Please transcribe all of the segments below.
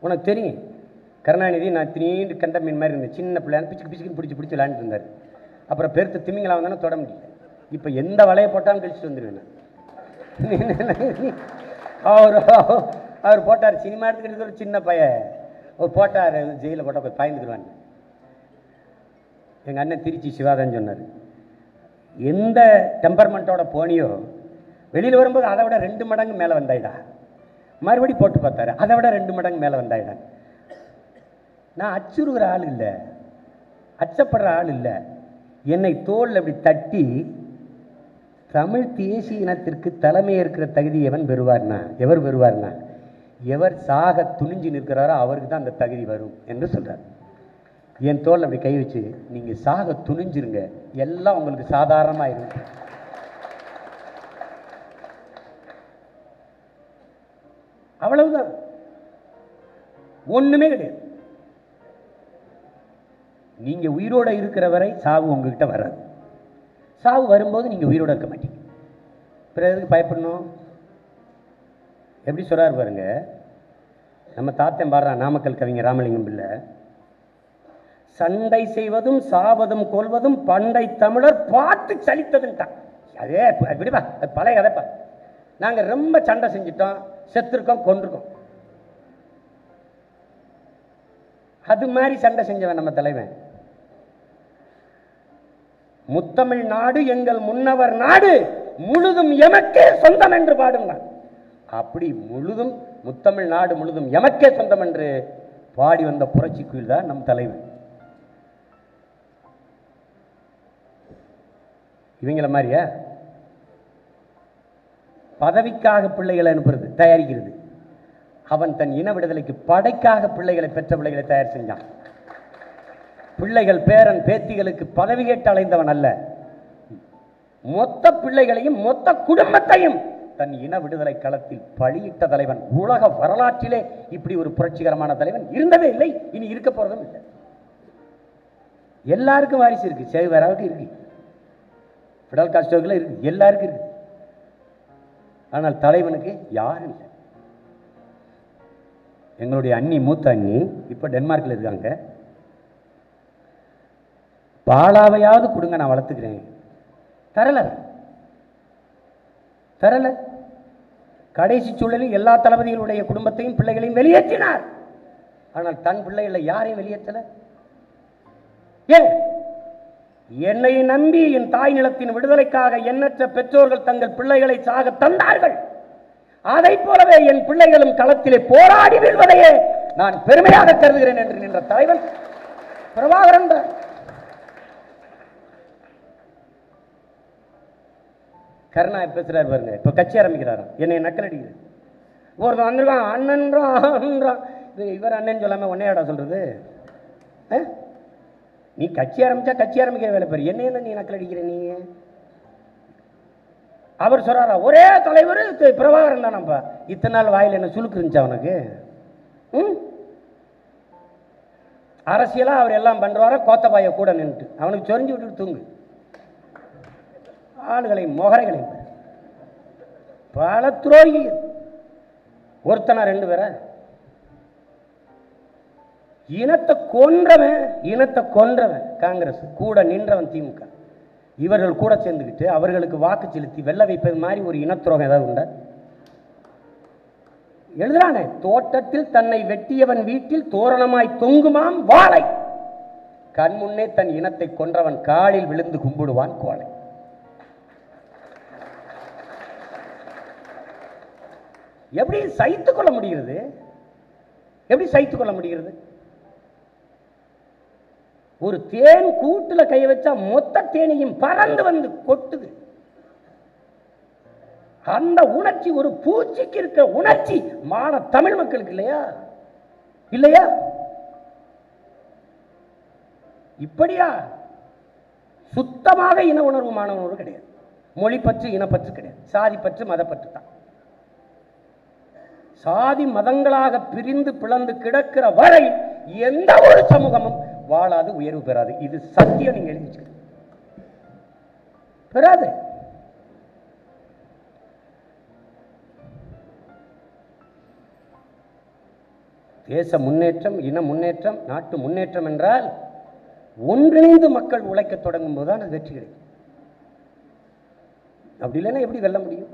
உனக்கு தெரியும் கருணாநிதி நான் திடீர்னு கண்ட மீன் மாதிரி இருந்தேன் சின்ன பிள்ளை பிச்சுக்கு பிச்சுக்கு பிடிச்சி பிடிச்சி விளையாண்டுட்டு இருந்தார் அப்புறம் பெருத்த திமிங்களா வந்தானே தொட முடியல இப்போ எந்த வலையை போட்டாலும் கழிச்சுட்டு வந்துடுவேன் நான். அவர் அவர் போட்டார் சினிமா எடுத்துக்கிட்டு ஒரு சின்ன பையன் ஒரு போட்டார் ஜெயிலில் போட்டால் போய் பாய்ந்துக்குருவான் எங்கள் அண்ணன் திருச்சி சிவாதான் சொன்னார் எந்த டெம்பர்மெண்ட்டோட போனியோ வெளியில் வரும்போது அதை விட ரெண்டு மடங்கு மேலே வந்தாயிடா மறுபடி போட்டு பார்த்தாரு அதை விட ரெண்டு மடங்கு மேலே வந்தாயிடா நான் அச்சுறுகிற ஆள் இல்லை அச்சப்படுற ஆள் இல்லை என்னை தோளில் அப்படி தட்டி தமிழ் தேசிய இனத்திற்கு தலைமை இருக்கிற தகுதி எவன் பெறுவார்னா எவர் பெறுவார்னா எவர் சாக துணிஞ்சு நிற்கிறாரோ அவருக்கு தான் அந்த தகுதி வரும் என்று சொல்றார் என் தோல் அப்படி கை வச்சு நீங்க சாக துணிஞ்சிருங்க எல்லாம் உங்களுக்கு சாதாரணமாக இருக்கும் அவ்வளவுதான் ஒண்ணுமே கிடையாது நீங்க உயிரோட இருக்கிற வரை சாவு உங்ககிட்ட வராது சாவு வரும்போது நீங்க உயிரோட இருக்க மாட்டீங்க பிறகு எதுக்கு பயப்படணும் எப்படி சொல்றாரு பாருங்க நம்ம தாத்தன் பாடுறான் நாமக்கல் கவிஞர் ராமலிங்கம் பிள்ளை சண்டை செய்வதும் சாவதும் கொல்வதும் பண்டை தமிழர் பார்த்து சலித்ததுன்ட்டான் அதே ப- விடுப்பா அது பழைய கதைப்பா நாங்க ரொம்ப சண்டை செஞ்சிட்டோம் செத்துருக்கோம் கொண்டிருக்கோம் அது மாதிரி சண்டை செஞ்சவன் நம்ம தலைவன் முத்தமிழ் நாடு எங்கள் முன்னவர் நாடு முழுதும் எமக்கே சொந்தம் என்று பாடுங்கள் அப்படி முழுதும் முத்தமிழ் நாடு முழுதும் எமக்கே சொந்தம் என்று பாடி வந்த புரட்சி குயில் தான் நம் தலைவன் இவங்கள மாதிரியா பதவிக்காக பிள்ளைகளை அனுப்புறது தயாரிக்கிறது அவன் தன் இன விடுதலைக்கு படைக்காக பிள்ளைகளை பெற்ற பிள்ளைகளை தயார் செஞ்சான் பிள்ளைகள் பேரன் பேத்திகளுக்கு பதவி கேட்டு அலைந்தவன் அல்ல மொத்த பிள்ளைகளையும் மொத்த குடும்பத்தையும் தன் இன விடுதலை களத்தில் பலியிட்ட தலைவன் உலக வரலாற்றிலே இப்படி ஒரு புரட்சிகரமான தலைவன் இருந்ததே இல்லை இனி இருக்க போறதும் இல்லை எல்லாருக்கும் வாரிசு இருக்கு சேகுவேராவுக்கு இருக்கு ஃபிடல் காஸ்டோக்கில் இருக்கு எல்லாருக்கும் இருக்கு ஆனால் தலைவனுக்கு யாரும் இல்லை எங்களுடைய அண்ணி மூத்த அண்ணி இப்போ டென்மார்க்கில் இருக்காங்க பாலாவையாவது கொடுங்க நான் வளர்த்துக்கிறேன் தரல தரல கடைசி சூழலில் எல்லா தளபதிகளுடைய குடும்பத்தையும் பிள்ளைகளையும் வெளியேற்றினார் ஆனால் தன் பிள்ளைகளை யாரையும் வெளியேற்றல ஏன் என்னை நம்பி என் தாய் நிலத்தின் விடுதலைக்காக எண்ணற்ற பெற்றோர்கள் தங்கள் பிள்ளைகளை சாக தந்தார்கள் அதைப் போலவே என் பிள்ளைகளும் களத்திலே போராடி வீழ்வதையே நான் பெருமையாக கருதுகிறேன் என்று நின்ற தலைவன் பிரபாகரன் தான். கருணா பேசுறாரு பாருங்க இப்ப கட்சி ஆரம்பிக்கிறாராம் என்னை நக்கல் அடிக்குது ஒருத்தன் வந்திருக்கான் அண்ணன்றான் இது இவர் அண்ணன் சொல்லாம உன்னையாடா சொல்றது ஆ? நீ கட்சி ஆரம்பிச்சா கட்சி ஆரம்பிக்கிற வேலை பாரு என்ன என்ன நீ நக்கல் அடிக்கிற நீ அவர் சொல்றாரா ஒரே தலைவர் தி- பிரபாகரன் தானப்பா இத்தனை நாள் வாயில் என்ன சுழுக்கு இருந்துச்சா அவனுக்கு ம் அரசியலா அவர் எல்லாம் பண்றாரா கோத்தபாய கூட நின்றுட்டு அவனுக்கு சொரிஞ்சு விட்டுட்டு தூங்கு ஆளுகளை மொகரைகளை பாரு. பல துரோகி ஒருத்தனா ரெண்டு பேரா இனத்தை கொன்றவன் இனத்தை கொன்றவன் காங்கிரஸ் கூட நின்றவன் திமுக இவர்கள் கூட சேர்ந்துக்கிட்டு அவர்களுக்கு வாக்கு செலுத்தி வெள்ள வைப்பது மாதிரி ஒரு இனத்துரோகம் ஏதாவது உண்டா எழுதுறானே தோட்டத்தில் தன்னை வெட்டியவன் வீட்டில் தோரணமாய் தொங்குமாம் வாளை கண் முன்னே தன் இனத்தை கொன்றவன் காலில் விழுந்து கும்பிடுவான் கோலை எப்படி சகித்துக் கொள்ள முடிகிறது எப்படி சகித்துக் கொள்ள முடிகிறது ஒரு தேன் கூட்டுல கை வச்சா மொத்த தேனியும் பறந்து வந்து கொட்டுது அந்த உணர்ச்சி ஒரு பூச்சிக்கு இருக்க உணர்ச்சி மான தமிழ் மக்களுக்கு இல்லையா இல்லையா இப்படியா சுத்தமாக இன உணர்வு மாணவ உணர்வு கிடையாது மொழி பற்று இனப்பற்று கிடையாது சாதி பற்று மதப்பற்று தான் சாதி மதங்களாக பிரிந்து பிளந்து கிடக்கிற வரை எந்த ஒரு சமூகமும் வாழாது உயர்வு பெறாது இது சத்தியம் நீங்க எழுதி வச்சுக்கணும். பெறாது தேச முன்னேற்றம் இன முன்னேற்றம் நாட்டு முன்னேற்றம் என்றால் ஒன்றிணைந்து மக்கள் உழைக்கத் தொடங்கும் போது தான் அது வெற்றி கிடைக்கும் அப்படி இல்லைன்னா எப்படி வெல்ல முடியும்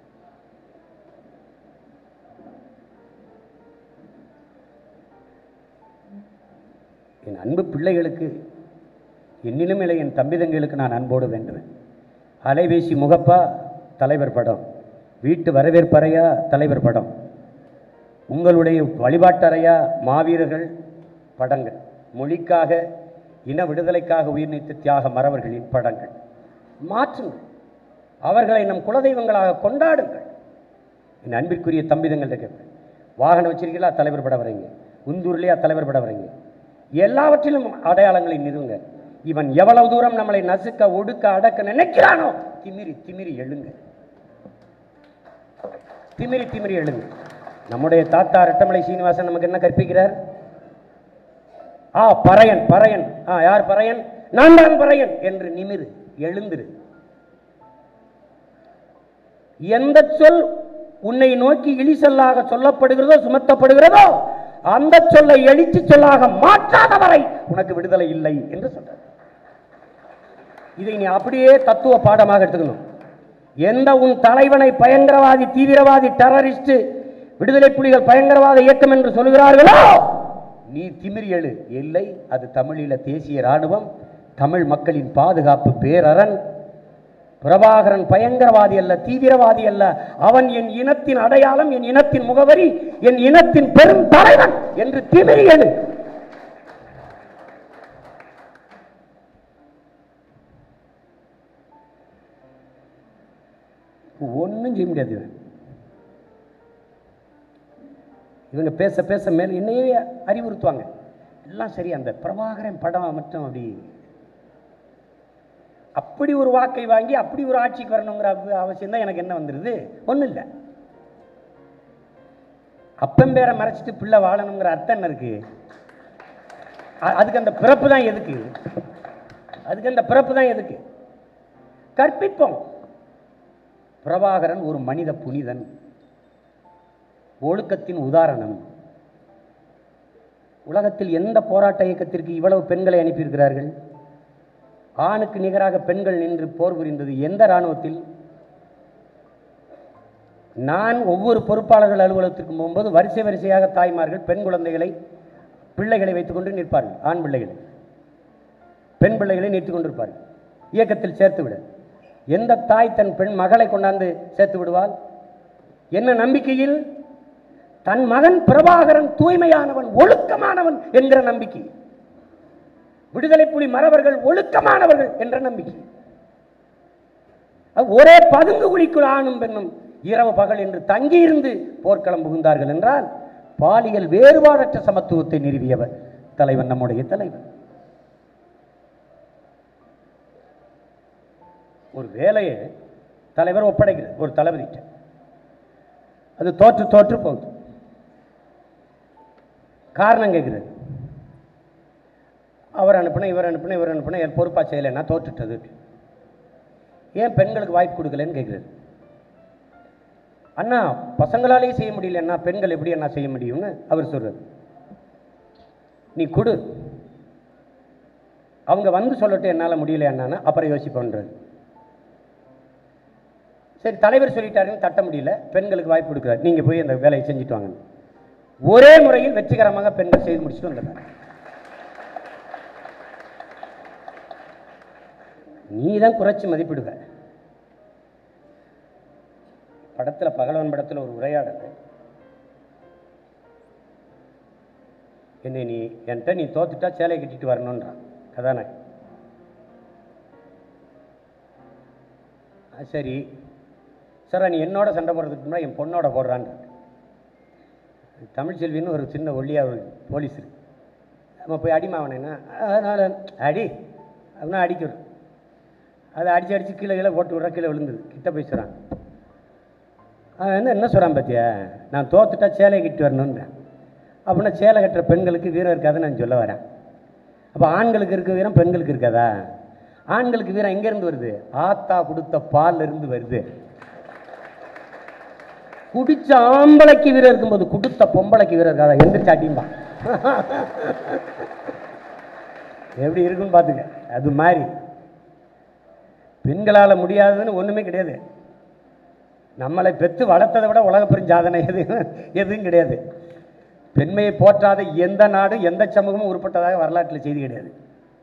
என் அன்பு பிள்ளைகளுக்கு என்னிலும் இல்லை என் தம்பி தங்கைகளுக்கு நான் அன்போடு வேண்டுவேன் அலைபேசி முகப்பா தலைவர் படம் வீட்டு வரவேற்பறையா தலைவர் படம் உங்களுடைய வழிபாட்டறையா மாவீரர்கள் படங்கள் மொழிக்காக இன விடுதலைக்காக உயிர் நீத்த தியாக மறவர்களின் படங்கள் மாற்றுங்கள் அவர்களை நம் குலதெய்வங்களாக கொண்டாடுங்கள் என் அன்பிற்குரிய தம்பிதங்கள்ட்ட கேட்பேன் வாகனம் வச்சிருக்கீங்களா தலைவர் படம் வரைங்க உந்தூர்லையா தலைவர் படம் வரைங்க எல்லாவற்றிலும் அடையாளங்களை நிறுவுங்க இவன் எவ்வளவு தூரம் நம்மளை நசுக்க ஒடுக்க அடக்க நினைக்கிறானோ திமிரி திமிரி எழுங்க திமிரி திமிரி எழுங்க நம்முடைய தாத்தா ரெட்டமலை சீனிவாசன் நமக்கு என்ன கற்பிக்கிறார் ஆ பறையன் பறையன் ஆ யார் பறையன் நான் தான் பறையன் என்று நிமிரு எழுந்திரு எந்த சொல் உன்னை நோக்கி இழிசொல்லாக சொல்லப்படுகிறதோ சுமத்தப்படுகிறதோ அந்த சொல்லை எழுச்சி சொல்லாக மாற்றாத வரை உனக்கு விடுதலை இல்லை என்று சொல்றார் இதை நீ அப்படியே தத்துவ பாடமாக எடுத்துக்கணும் எந்த உன் தலைவனை பயங்கரவாதி தீவிரவாதி டெரரிஸ்ட் விடுதலை புலிகள் பயங்கரவாத இயக்கம் என்று சொல்கிறார்களோ நீ திமிரி எழு இல்லை அது தமிழீழ தேசிய ராணுவம் தமிழ் மக்களின் பாதுகாப்பு பேரரண் பிரபாகரன் பயங்கரவாதி அல்ல தீவிரவாதி அல்ல அவன் என் இனத்தின் அடையாளம் என் இனத்தின் முகவரி என் இனத்தின் பெரும் தலைவன் என்று திமிரி எழு ஒன்றும் செய்ய முடியாது இவன். இவங்க பேச பேச மேல என்னையே அறிவுறுத்துவாங்க எல்லாம் சரி அந்த பிரபாகரன் படம் மட்டும் அப்படி அப்படி ஒரு வாக்கை வாங்கி அப்படி ஒரு ஆட்சிக்கு வரணுங்கிற அவசியம் தான் எனக்கு என்ன வந்துடுது ஒன்றும் இல்லை அப்பம்பேரை மறைச்சிட்டு பிள்ளை வாழணுங்கிற அர்த்தம் என்ன இருக்கு அ- அதுக்கு அந்த பிறப்பு தான் எதுக்கு அதுக்கு அந்த பிறப்பு தான் எதுக்கு கற்பிப்போம் பிரபாகரன் ஒரு மனித புனிதன் ஒழுக்கத்தின் உதாரணம் உலகத்தில் எந்த போராட்ட இயக்கத்திற்கு இவ்வளவு பெண்களை அனுப்பியிருக்கிறார்கள் ஆணுக்கு நிகராக பெண்கள் நின்று போர் புரிந்தது எந்த இராணுவத்தில் நான் ஒவ்வொரு பொறுப்பாளர்கள் அலுவலகத்திற்கும் போகும்போது வரிசை வரிசையாக தாய்மார்கள் பெண் குழந்தைகளை பிள்ளைகளை வைத்துக்கொண்டு நிற்பார்கள் ஆண் பிள்ளைகளை பெண் பிள்ளைகளை நீட்டிக் கொண்டிருப்பார்கள் இயக்கத்தில் சேர்த்து விட எந்த தாய் தன் பெண் மகளை கொண்டாந்து சேர்த்து விடுவாள் என்ன நம்பிக்கையில் தன் மகன் பிரபாகரன் தூய்மையானவன் ஒழுக்கமானவன் என்கிற நம்பிக்கை விடுதலை புலி மறவர்கள் ஒழுக்கமானவர்கள் என்ற நம்பிக்கை அது ஒரே பதுங்கு குழிக்குள் ஆணும் பெண்ணும் இரவு பகல் என்று தங்கியிருந்து போர்க்களம் புகுந்தார்கள் என்றால் பாலியல் வேறுபாடற்ற சமத்துவத்தை நிறுவியவர் தலைவன் நம்முடைய தலைவன் ஒரு வேலையை தலைவர் ஒப்படைக்கிறது ஒரு தளபதிட்ட அது தோற்று தோற்று போகுது காரணம் கேட்குறது அவர் அனுப்புன இவர் அனுப்புன இவர் அனுப்புன என் பொறுப்பா செய்யலைன்னா தோற்றுட்டது ஏன் பெண்களுக்கு வாய்ப்பு கொடுக்கலன்னு கேட்குறது அண்ணா பசங்களாலேயே செய்ய முடியலன்னா பெண்கள் எப்படி அண்ணா செய்ய முடியும்னு அவர் சொல்றாரு நீ கொடு அவங்க வந்து சொல்லட்டும் என்னால் முடியல அண்ணான்னா அப்புறம் யோசிப்போன்றது சரி தலைவர் சொல்லிட்டாருன்னு தட்ட முடியல பெண்களுக்கு வாய்ப்பு கொடுக்குறாரு நீங்கள் போய் அந்த வேலையை செஞ்சுட்டு வாங்க ஒரே முறையில் வெற்றிகரமாக பெண்கள் செய்து முடிச்சுட்டு வந்துடுறாங்க நீ தான் குறைச்சி மதிப்பிடுவ படத்தில் பகலவன் படத்தில் ஒரு உரையாடல் என்னை நீ என்கிட்ட நீ தோத்துட்டா சேலை கட்டிட்டு வரணுன்றான் கதாநாயகன் ஆ, சரி சார் நீ என்னோட சண்டை போடுறதுக்கு முன்னாடி என் பொண்ணோட போடுறான்ற தமிழ் செல்வின்னு ஒரு சின்ன ஒல்லியா ஒரு போலீஸ் இருக்கு நம்ம போய் அடிமாவனேன்னா அதனால் அடி அப்படின்னா அடிக்கிறோம் அதை அடிச்சு அடிச்சு கீழே கீழே போட்டு விட்ற கீழே விழுந்தது கிட்ட போய் சொல்கிறான் அவன் வந்து என்ன சொல்கிறான் பார்த்தியா நான் தோத்துட்டா சேலை கட்டி வரணுன்றேன் அப்படின்னா சேலை கட்டுற பெண்களுக்கு வீரம் இருக்காதுன்னு நான் சொல்ல வரேன் அப்போ ஆண்களுக்கு இருக்க வீரம் பெண்களுக்கு இருக்காதா ஆண்களுக்கு வீரம் எங்கேருந்து வருது ஆத்தா கொடுத்த பால்ல இருந்து வருது குடிச்ச ஆம்பளைக்கு வீரர் இருக்கும்போது குடுத்த பொம்பளைக்கு வீரர் இருக்காதா எந்திரிச்சு அடிம்பா எப்படி இருக்குன்னு பார்த்துக்க அது மாதிரி பெண்களால் முடியாததுன்னு ஒன்றுமே கிடையாது நம்மளை பெற்று வளர்த்ததை விட உலக பெருஞ்சாதனை எது எதுவும் கிடையாது பெண்மையை போற்றாத எந்த நாடும் எந்த சமூகமும் உருப்பட்டதாக வரலாற்றில் செய்தி கிடையாது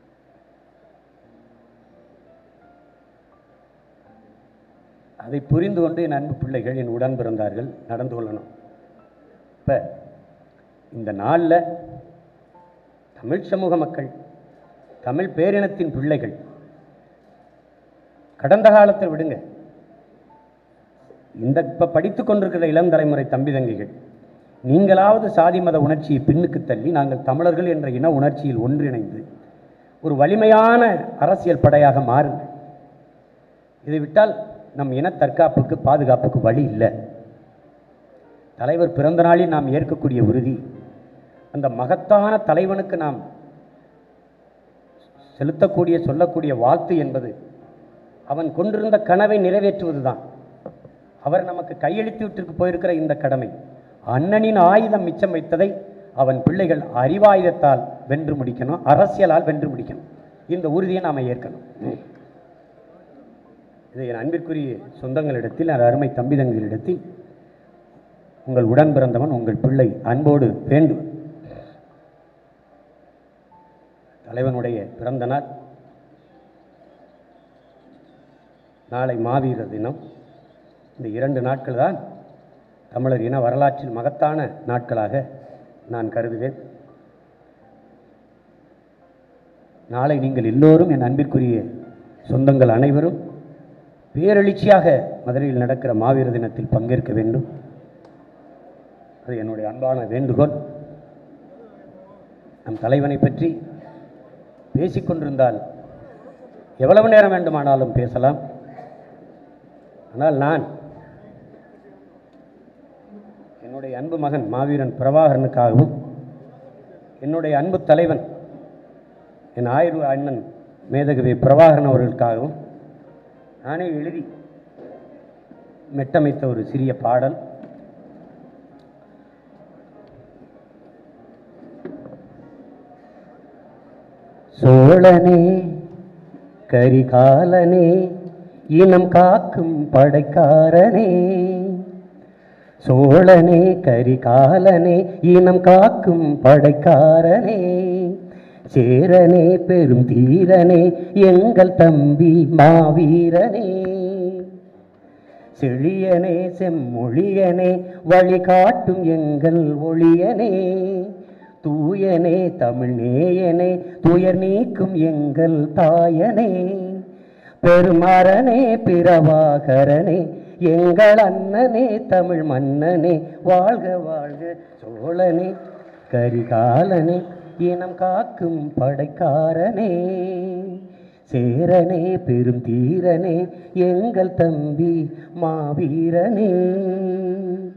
அதை புரிந்து கொண்டு என் அன்பு பிள்ளைகள் என் உடன் பிறந்தார்கள் நடந்து கொள்ளணும் இப்போ இந்த நாளில் தமிழ் சமூக மக்கள் தமிழ் பேரினத்தின் பிள்ளைகள் கடந்த காலத்தை விடுங்க இந்த இப்போ படித்து கொண்டிருக்கிற இளம் தலைமுறை தம்பி தங்கைகள் நீங்களாவது சாதி மத உணர்ச்சியை பின்னுக்கு தள்ளி நாங்கள் தமிழர்கள் என்ற இன உணர்ச்சியில் ஒன்றிணைந்து ஒரு வலிமையான அரசியல் படையாக மாறுங்கள் இதை விட்டால் நம் இன தற்காப்புக்கு பாதுகாப்புக்கு வழி இல்லை தலைவர் பிறந்த நாளில் நாம் ஏற்கக்கூடிய உறுதி அந்த மகத்தான தலைவனுக்கு நாம் செலுத்தக்கூடிய சொல்லக்கூடிய வாழ்த்து என்பது அவன் கொண்டிருந்த கனவை நிறைவேற்றுவதுதான் அவர் நமக்கு கையெழுத்து விட்டிருக்கு போயிருக்கிற இந்த கடமை அண்ணனின் ஆயுதம் மிச்சம் வைத்ததை அவன் பிள்ளைகள் அறிவாயுதத்தால் வென்று முடிக்கணும் அரசியலால் வென்று முடிக்கணும் இந்த உறுதியை நாம் ஏற்கணும் இது என் அன்பிற்குரிய சொந்தங்களிடத்தில் என் அருமை தம்பிதங்களிடத்தில் உங்கள் உடன் பிறந்தவன் உங்கள் பிள்ளை அன்போடு வேண்டும் தலைவனுடைய பிறந்த நாள் நாளை மாவீரர் தினம் இந்த இரண்டு நாட்கள் தான் தமிழர் இன வரலாற்றில் மகத்தான நாட்களாக நான் கருதுவேன் நாளை நீங்கள் எல்லோரும் என் அன்பிற்குரிய சொந்தங்கள் அனைவரும் பேரெழுச்சியாக மதுரையில் நடக்கிற மாவீர தினத்தில் பங்கேற்க வேண்டும் அது என்னுடைய அன்பான வேண்டுகோள் நம் தலைவனை பற்றி பேசிக்கொண்டிருந்தால் எவ்வளவு நேரம் வேண்டுமானாலும் பேசலாம் ஆனால் நான் என்னுடைய அன்பு மகன் மாவீரன் பிரபாகரனுக்காகவும் என்னுடைய அன்பு தலைவன் என் ஆயுர்வ அண்ணன் மேதகவி பிரபாகரன் அவர்களுக்காகவும் நானே எழுதி மெட்டமைத்த ஒரு சிறிய பாடல் சோழனே கரிகாலனே இனம் காக்கும் படைக்காரனே சோழனே கரிகாலனே இனம் காக்கும் படைக்காரனே சேரனே பெரும் தீரனே எங்கள் தம்பி மாவீரனே செழியனே செம்மொழியனே வழிகாட்டும் எங்கள் ஒளியனே தூயனே தமிழ் நேயனே துயர் நீக்கும் எங்கள் தாயனே பெருமரனே பிறவாகரனே எங்கள் அண்ணனே தமிழ் மன்னனே வாழ்க வாழ்க சோழனே கரிகாலனே இனம் காக்கும் படைக்காரனே சேரனே பெரும் தீரனே எங்கள் தம்பி மாவீரனே